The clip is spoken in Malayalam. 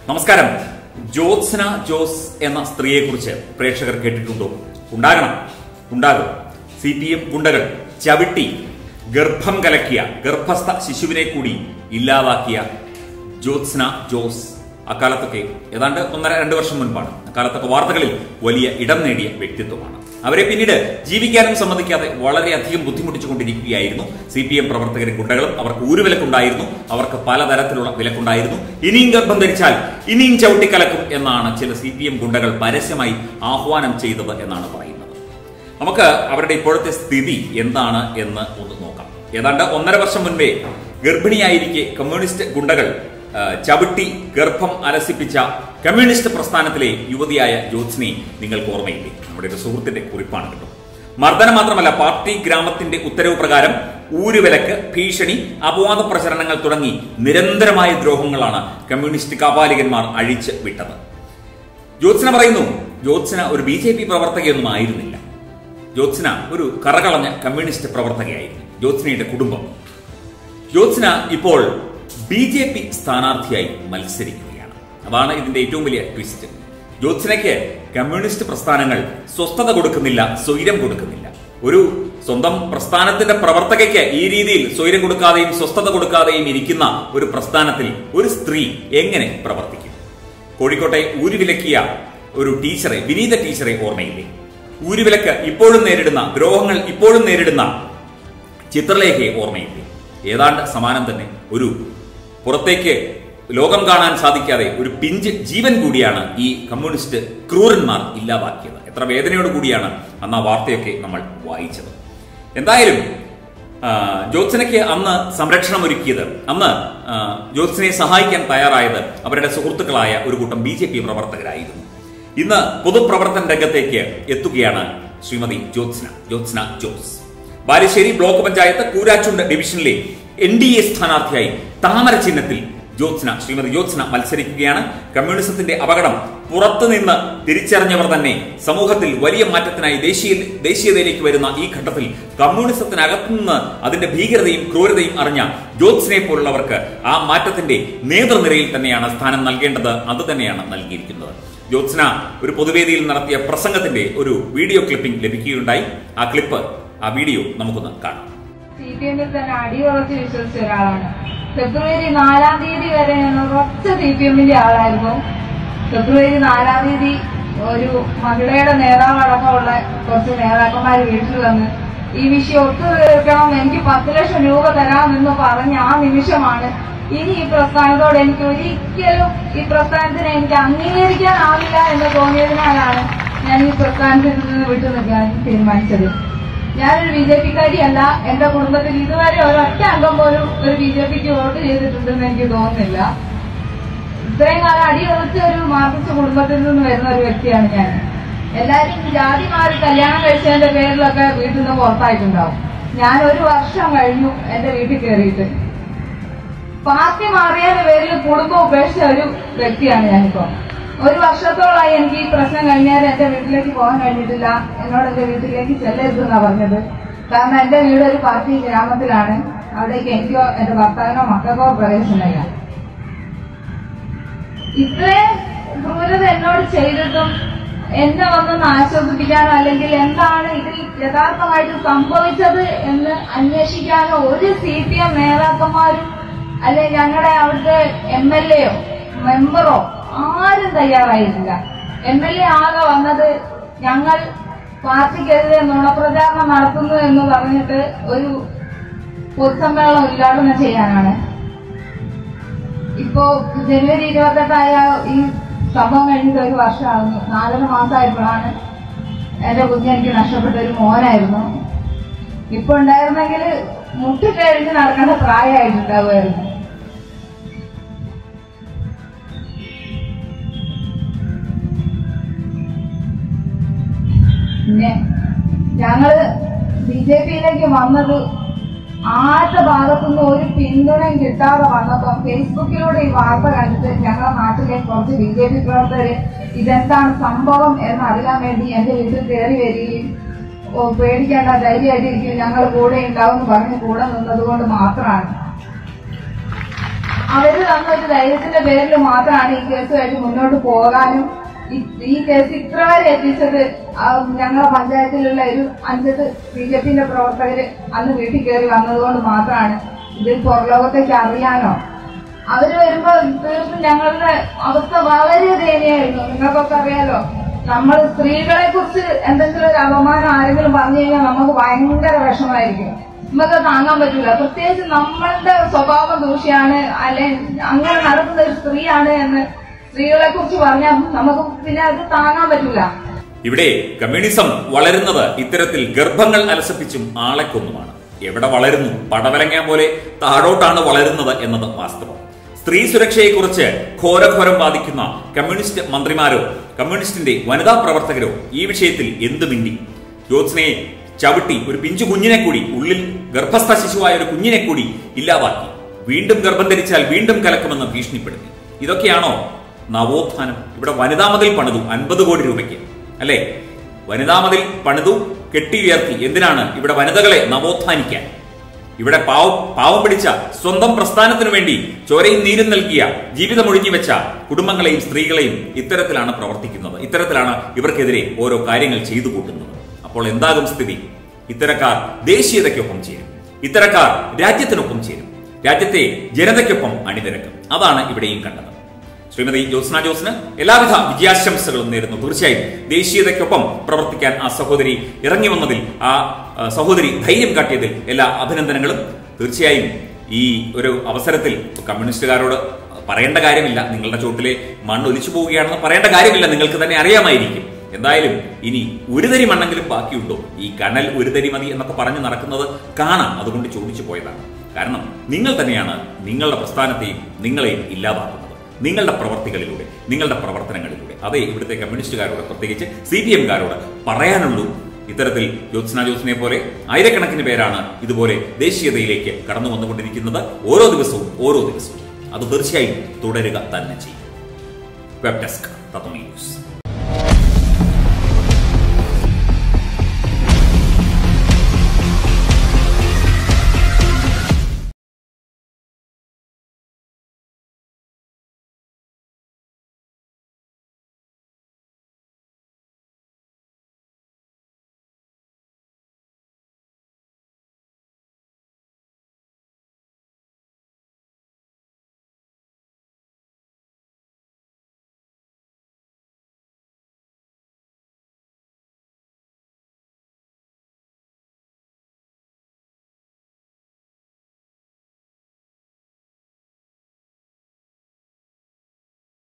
നമസ്കാരം ജ്യോത്സന ജോസ് എന്ന സ്ത്രീയെക്കുറിച്ച് പ്രേക്ഷകർ കേട്ടിട്ടുണ്ടോ ഉണ്ടാകണം ഉണ്ടാകും സി പി എം ഗുണ്ടകൾ ചവിട്ടി ഗർഭം കലക്കിയ ഗർഭസ്ഥ ശിശുവിനെ കൂടി ഇല്ലാതാക്കിയ ജ്യോത്സന ജോസ് അക്കാലത്തൊക്കെ ഏതാണ്ട് ഒന്നര രണ്ട് വർഷം മുൻപാണ് അക്കാലത്തൊക്കെ വാർത്തകളിൽ വലിയ ഇടം നേടിയ വ്യക്തിത്വമാണ് അവരെ പിന്നീട് ജീവിക്കാനും സമ്മതിക്കാതെ വളരെയധികം ബുദ്ധിമുട്ടിച്ചുകൊണ്ടിരിക്കുകയായിരുന്നു സി പി എം പ്രവർത്തകരും ഗുണ്ടകളും അവർക്ക് ഊരുവിലക്കുണ്ടായിരുന്നു അവർക്ക് പലതരത്തിലുള്ള വിലക്കുണ്ടായിരുന്നു ഇനിയും ഗർഭം ധരിച്ചാൽ ഇനിയും ചവിട്ടിക്കലക്കും എന്നാണ് ചില സി പി എം ഗുണ്ടകൾ പരസ്യമായി ആഹ്വാനം ചെയ്തത് എന്നാണ് പറയുന്നത് നമുക്ക് അവരുടെ ഇപ്പോഴത്തെ സ്ഥിതി എന്താണ് എന്ന് ഒന്ന് നോക്കാം ഏതാണ്ട് ഒന്നര വർഷം മുൻപേ ഗർഭിണിയായിരിക്കെ കമ്മ്യൂണിസ്റ്റ് ഗുണ്ടകൾ ആ, ചവിട്ടി ഗർഭം അലസിപ്പിച്ച കമ്മ്യൂണിസ്റ്റ് പ്രസ്ഥാനത്തിലെ യുവതിയായ ജ്യോത്സ്നയെ നിങ്ങൾക്ക് ഓർമ്മയില്ലേ നമ്മുടെ ഒരു സുഹൃത്തിന്റെ കുറിപ്പാണ് കേട്ടോ മർദ്ദനം മാത്രമല്ല പാർട്ടി ഗ്രാമത്തിന്റെ ഉത്തരവ് പ്രകാരം ഊരുവിലക്ക് ഭീഷണി അപവാദ പ്രചരണങ്ങൾ തുടങ്ങി നിരന്തരമായ ദ്രോഹങ്ങളാണ് കമ്മ്യൂണിസ്റ്റ് കാപാലികന്മാർ അഴിച്ച് വിട്ടത് ജ്യോത്സന പറയുന്നു ജ്യോത്സന ഒരു ബി ജെ പി പ്രവർത്തകയൊന്നും ആയിരുന്നില്ല ജ്യോത്സന ഒരു കറകളഞ്ഞ കമ്മ്യൂണിസ്റ്റ് പ്രവർത്തകയായിരുന്നു ജ്യോത്സനയുടെ കുടുംബം ജ്യോത്സന ഇപ്പോൾ ബി ജെ പി സ്ഥാനാർത്ഥിയായി മത്സരിക്കുകയാണ് അതാണ് ഇതിന്റെ ഏറ്റവും വലിയ ട്വിസ്റ്റ് ജ്യോത്സനയ്ക്ക് കമ്മ്യൂണിസ്റ്റ് പ്രസ്ഥാനങ്ങൾ സ്വസ്ഥത കൊടുക്കുന്നില്ല സ്വൈരം കൊടുക്കുന്നില്ല ഒരു സ്വന്തം പ്രസ്ഥാനത്തിന്റെ പ്രവർത്തകയ്ക്ക് ഈ രീതിയിൽ സ്വൈരം കൊടുക്കാതെയും സ്വസ്ഥത കൊടുക്കാതെയും ഇരിക്കുന്ന ഒരു പ്രസ്ഥാനത്തിൽ ഒരു സ്ത്രീ എങ്ങനെ പ്രവർത്തിക്കും കോഴിക്കോട്ടെ ഊരുവിലക്കിയ ഒരു ടീച്ചറെ വിനീത ടീച്ചറെ ഓർമ്മയില്ലേ ഊരുവിലക്ക് ഇപ്പോഴും നേരിടുന്ന ദ്രോഹങ്ങൾ ഇപ്പോഴും നേരിടുന്ന ചിത്രലേഖയെ ഓർമ്മയില്ലേ ഏതാണ്ട് സമാനം തന്നെ ഒരു പുറത്തേക്ക് ലോകം കാണാൻ സാധിക്കാതെ ഒരു പിഞ്ച് ജീവൻ കൂടിയാണ് ഈ കമ്മ്യൂണിസ്റ്റ് ക്രൂരന്മാർ ഇല്ലാതാക്കിയത് എത്ര വേദനയോട് കൂടിയാണ് അന്ന് ആ വാർത്തയൊക്കെ നമ്മൾ വായിച്ചത് എന്തായാലും ആ, ജ്യോത്സനയ്ക്ക് അന്ന് സംരക്ഷണം ഒരുക്കിയത് അന്ന് ആ, ജ്യോത്സനയെ സഹായിക്കാൻ തയ്യാറായത് അവരുടെ സുഹൃത്തുക്കളായ ഒരു കൂട്ടം ബി ജെ പി പ്രവർത്തകരായിരുന്നു ഇന്ന് പൊതുപ്രവർത്തന രംഗത്തേക്ക് എത്തുകയാണ് ശ്രീമതി ജ്യോത്സന ജ്യോത്സന ജോസ് ബാലുശ്ശേരി ബ്ലോക്ക് പഞ്ചായത്ത് കൂരാച്ചുണ്ട് ഡിവിഷനിലെ എൻ ഡി എ സ്ഥാനാർത്ഥിയായി താമര ചിഹ്നത്തിൽ ജ്യോത്സന ശ്രീമതി ജ്യോത്സന മത്സരിക്കുകയാണ് കമ്മ്യൂണിസത്തിന്റെ അപകടം പുറത്തുനിന്ന് തിരിച്ചറിഞ്ഞവർ തന്നെ സമൂഹത്തിൽ വലിയ മാറ്റത്തിനായി ദേശീയ ദേശീയതയിലേക്ക് വരുന്ന ഈ ഘട്ടത്തിൽ കമ്മ്യൂണിസത്തിനകത്തുനിന്ന് അതിന്റെ ഭീകരതയും ക്രൂരതയും അറിഞ്ഞ ജ്യോത്സനെ പോലുള്ളവർക്ക് ആ മാറ്റത്തിന്റെ നേതൃനിരയിൽ തന്നെയാണ് സ്ഥാനം നൽകേണ്ടത് അത് തന്നെയാണ് നൽകിയിരിക്കുന്നത് ജ്യോത്സന ഒരു പൊതുവേദിയിൽ നടത്തിയ പ്രസംഗത്തിന്റെ ഒരു വീഡിയോ ക്ലിപ്പിംഗ് ലഭിക്കുകയുണ്ടായി ആ ക്ലിപ്പ് ആ വീഡിയോ നമുക്കൊന്ന് കാണാം സി പി എമ്മിൽ തന്നെ അടിയുറച്ച് വിശ്വസിച്ച ഒരാളാണ് ഫെബ്രുവരി നാലാം തീയതി വരെ ഞാൻ ഉറച്ച സി പി എമ്മിന്റെ ആളായിരുന്നു ഫെബ്രുവരി നാലാം തീയതി ഒരു മഹിളയുടെ നേതാവടക്കമുള്ള കുറച്ച് നേതാക്കന്മാർ വീട്ടിൽ വന്ന് ഈ വിഷയം ഒത്തുതീർക്കണം എനിക്ക് പത്ത് ലക്ഷം രൂപ തരാമെന്ന് പറഞ്ഞ ആ നിമിഷമാണ് ഇനി ഈ പ്രസ്ഥാനത്തോട് എനിക്ക് ഒരിക്കലും ഈ പ്രസ്ഥാനത്തിനെ എനിക്ക് അംഗീകരിക്കാനാവില്ല എന്ന് തോന്നിയതിനാലാണ് ഞാൻ ഈ പ്രസ്ഥാനത്തിൽ നിന്ന് വിട്ടു നിൽക്കാൻ തീരുമാനിച്ചത് ഞാനൊരു ബി ജെ പിക്കാരിയല്ല എന്റെ കുടുംബത്തിൽ ഇതുവരെ ഒരൊറ്റ അംഗം പോലും ഒരു ബി ജെ പിക്ക് വോട്ട് ചെയ്തിട്ടുണ്ടെന്ന് എനിക്ക് തോന്നുന്നില്ല ഇത്രയും കാലം അടിയുറച്ച ഒരു മാർക്സിസ്റ്റ് കുടുംബത്തിൽ നിന്ന് വരുന്ന ഒരു വ്യക്തിയാണ് ഞാൻ എല്ലാരും ജാതി മാറി കല്യാണം കഴിച്ചതിന്റെ പേരിലൊക്കെ വീട്ടിൽ നിന്ന് പുറത്തായിട്ടുണ്ടാവും ഞാൻ ഒരു വർഷം കഴിഞ്ഞു എന്റെ വീട്ടിൽ കയറിയിട്ട് പാർട്ടി മാറിയതിന്റെ പേരിൽ കുടുംബം ഉപേക്ഷിച്ച ഒരു വ്യക്തിയാണ് ഞാനിപ്പോ ഒരു വർഷത്തോളമായി എനിക്ക് ഈ പ്രശ്നം കഴിഞ്ഞാൽ എന്റെ വീട്ടിലേക്ക് പോകാൻ കഴിഞ്ഞിട്ടില്ല എന്നോട് എന്റെ വീട്ടിലേക്ക് ചെല്ലരുതെന്നാ പറഞ്ഞത് കാരണം എന്റെ വീട് ഒരു പാർട്ടി ഗ്രാമത്തിലാണ് അവിടേക്ക് എനിക്കോ എന്റെ ഭർത്താവിനോ മക്കൾക്കോ പ്രവേശനമില്ല ഇത്രയും ക്രൂരത എന്നോട് ചെയ്തിട്ടും എന്നെ വന്നൊന്ന് ആശ്വസിപ്പിക്കാനോ അല്ലെങ്കിൽ എന്താണ് ഇതിൽ യഥാർത്ഥമായിട്ട് സംഭവിച്ചത് എന്ന് അന്വേഷിക്കാനോ ഒരു സി പി എം നേതാക്കന്മാരും അല്ലെങ്കിൽ ഞങ്ങളുടെ അവിടുത്തെ എം എൽ എയോ മെമ്പറോ ആരും തയ്യാറായിട്ടില്ല എം എൽ എ ആകെ വന്നത് ഞങ്ങൾ പാർട്ടിക്കെതിരെ നുണപ്രചാരണം നടത്തുന്നു എന്ന് പറഞ്ഞിട്ട് ഒരു പൊതുസമ്മേളനം ഉദ്ഘാടനം ചെയ്യാനാണ് ഇപ്പോ ജനുവരി ഇരുപത്തെട്ടായ ഈ സംഭവം കഴിഞ്ഞിട്ട് ഒരു വർഷമാകുന്നു നാലര മാസമായപ്പോഴാണ് എന്റെ കുഞ്ഞ് എനിക്ക് നഷ്ടപ്പെട്ട ഒരു മോനായിരുന്നു ഇപ്പൊ ഉണ്ടായിരുന്നെങ്കിൽ മുട്ടിക്കഴിഞ്ഞ് നടക്കേണ്ട പ്രായമായിട്ടുണ്ടാവുമായിരുന്നു പിന്നെ ഞങ്ങള് ബി ജെ പിയിലേക്ക് വന്നത് ആരുടെ ഭാഗത്തുനിന്ന് ഒരു പിന്തുണയും കിട്ടാതെ വന്നപ്പോൾ ഫേസ്ബുക്കിലൂടെ ഈ വാർത്ത കണ്ടിട്ട് ഞങ്ങളുടെ നാട്ടിലെ കുറച്ച് ബി ജെ പി പ്രവർത്തകര് ഇതെന്താണ് സംഭവം എന്ന് അറിയാൻ വേണ്ടി എന്റെ വീട്ടിൽ കയറി വരികയും ഓ പേടിക്കേണ്ട ധൈര്യമായിട്ടിരിക്കും ഞങ്ങൾ കൂടെ ഉണ്ടാവും എന്ന് പറഞ്ഞ് കൂടെ നിന്നത് കൊണ്ട് മാത്രമാണ് അവര് തന്ന ഒരു ധൈര്യത്തിന്റെ പേരിൽ മാത്രമാണ് ഈ കേസുമായിട്ട് മുന്നോട്ട് പോകാനും ഈ- ഈ കേസ് ഇത്ര വരെ എത്തിച്ചത് ആ ഞങ്ങളുടെ പഞ്ചായത്തിലുള്ള ഒരു അഞ്ചെട്ട് ബി ജെ പിന്റെ പ്രവർത്തകര് അന്ന് വീട്ടിൽ കയറി വന്നതുകൊണ്ട് മാത്രമാണ് ഇത് പുറലോകത്തേക്ക് അറിയാനോ അവര് വരുമ്പോ തീർത്തും ഞങ്ങളുടെ അവസ്ഥ വളരെ ദയനീയമായിരുന്നു നിങ്ങൾക്കൊക്കെ അറിയാലോ നമ്മൾ സ്ത്രീകളെ കുറിച്ച് എന്തെങ്കിലും ഒരു അപമാനം ആരെങ്കിലും പറഞ്ഞു കഴിഞ്ഞാൽ നമുക്ക് ഭയങ്കര വിഷമായിരിക്കും നമുക്ക് താങ്ങാൻ പറ്റില്ല പ്രത്യേകിച്ച് നമ്മളുടെ സ്വഭാവം ദൂഷ്യാണ് അല്ലെ അങ്ങനെ നടക്കുന്ന ഒരു സ്ത്രീയാണ് എന്ന് സ്ത്രീകളെ കുറിച്ച് പറഞ്ഞാൽ നമുക്ക് പിന്നെ അത് താങ്ങാൻ പറ്റില്ല ഇവിടെ കമ്മ്യൂണിസം വളരുന്നത് ഇത്തരത്തിൽ ഗർഭങ്ങൾ അലസപ്പിച്ചും ആളെ കൊന്നുമാണ് എവിടെ വളരുന്നു പടവലങ്ങ പോലെ താഴോട്ടാണ് വളരുന്നത് എന്നത് വാസ്തവം സ്ത്രീ സുരക്ഷയെക്കുറിച്ച് ഘോരഘോരം ബാധിക്കുന്ന കമ്മ്യൂണിസ്റ്റ് മന്ത്രിമാരോ കമ്മ്യൂണിസ്റ്റിന്റെ വനിതാ പ്രവർത്തകരോ ഈ വിഷയത്തിൽ എന്ത് മിണ്ടി ജ്യോത്സ്നയെ ചവിട്ടി ഒരു പിഞ്ചു കുഞ്ഞിനെ കൂടി ഉള്ളിൽ ഗർഭസ്ഥ ശിശുവായ ഒരു കുഞ്ഞിനെ കൂടി ഇല്ലാതാക്കി വീണ്ടും ഗർഭം ധരിച്ചാൽ വീണ്ടും കലക്കുമെന്ന് ഭീഷണിപ്പെടുത്തി ഇതൊക്കെയാണോ നവോത്ഥാനം ഇവിടെ വനിതാ മതിൽ പണിതു അൻപത് കോടി രൂപയ്ക്ക് അല്ലെ വനിതാ മതിൽ പണിതു കെട്ടി ഉയർത്തി എന്തിനാണ് ഇവിടെ വനിതകളെ നവോത്ഥാനിക്കാൻ ഇവിടെ പാവം പാവം പിടിച്ച സ്വന്തം പ്രസ്ഥാനത്തിനു വേണ്ടി ചോരയും നീരും നൽകിയ ജീവിതം ഒഴുകി വെച്ച കുടുംബങ്ങളെയും സ്ത്രീകളെയും ഇത്തരത്തിലാണ് പ്രവർത്തിക്കുന്നത് ഇത്തരത്തിലാണ് ഇവർക്കെതിരെ ഓരോ കാര്യങ്ങൾ ചെയ്തു കൂട്ടുന്നത് അപ്പോൾ എന്താകും സ്ഥിതി ഇത്തരക്കാർ ദേശീയതയ്ക്കൊപ്പം ചേരും ഇത്തരക്കാർ രാജ്യത്തിനൊപ്പം ചേരും രാജ്യത്തെ ജനതയ്ക്കൊപ്പം അണിനിരക്കും അതാണ് ഇവിടെയും കണ്ടത് ശ്രീമതി ജ്യോത്സ്ന ജോസിന് എല്ലാവിധ വിജയാശംസകളും നേരുന്നു തീർച്ചയായും ദേശീയതയ്ക്കൊപ്പം പ്രവർത്തിക്കാൻ ആ സഹോദരി ഇറങ്ങി വന്നതിൽ ആ ആ, സഹോദരി ധൈര്യം കാട്ടിയതിൽ എല്ലാ അഭിനന്ദനങ്ങളും തീർച്ചയായും ഈ ഒരു അവസരത്തിൽ കമ്മ്യൂണിസ്റ്റുകാരോട് പറയേണ്ട കാര്യമില്ല നിങ്ങളുടെ ചോട്ടിലെ മണ്ണ് ഒലിച്ചു പോവുകയാണെന്ന് പറയേണ്ട കാര്യമില്ല നിങ്ങൾക്ക് തന്നെ അറിയാമായിരിക്കും എന്തായാലും ഇനി ഒരു തരി മണ്ണെങ്കിലും ബാക്കിയുണ്ടോ ഈ കനൽ ഒരു തരി മതി എന്നൊക്കെ പറഞ്ഞു നടക്കുന്നത് കാണാം അതുകൊണ്ട് ചോദിച്ചു പോയതാണ് കാരണം നിങ്ങൾ തന്നെയാണ് നിങ്ങളുടെ പ്രസ്ഥാനത്തെയും നിങ്ങളെയും ഇല്ലാതാക്കുന്നത് നിങ്ങളുടെ പ്രവർത്തികളിലൂടെ നിങ്ങളുടെ പ്രവർത്തനങ്ങളിലൂടെ അതേ ഇവിടുത്തെ കമ്മ്യൂണിസ്റ്റുകാരോട് പ്രത്യേകിച്ച് സി പി എംകാരോട് പറയാനുള്ളൂ ഇത്തരത്തിൽ ജ്യോത്സ്ന ജോസിനെ പോലെ ആയിരക്കണക്കിന് പേരാണ് ഇതുപോലെ ദേശീയതയിലേക്ക് കടന്നു വന്നുകൊണ്ടിരിക്കുന്നത് ഓരോ ദിവസവും ഓരോ ദിവസവും അത് തീർച്ചയായും തുടരുക തന്നെ ചെയ്യും വെബ് ഡെസ്ക് തത്വമി ന്യൂസ്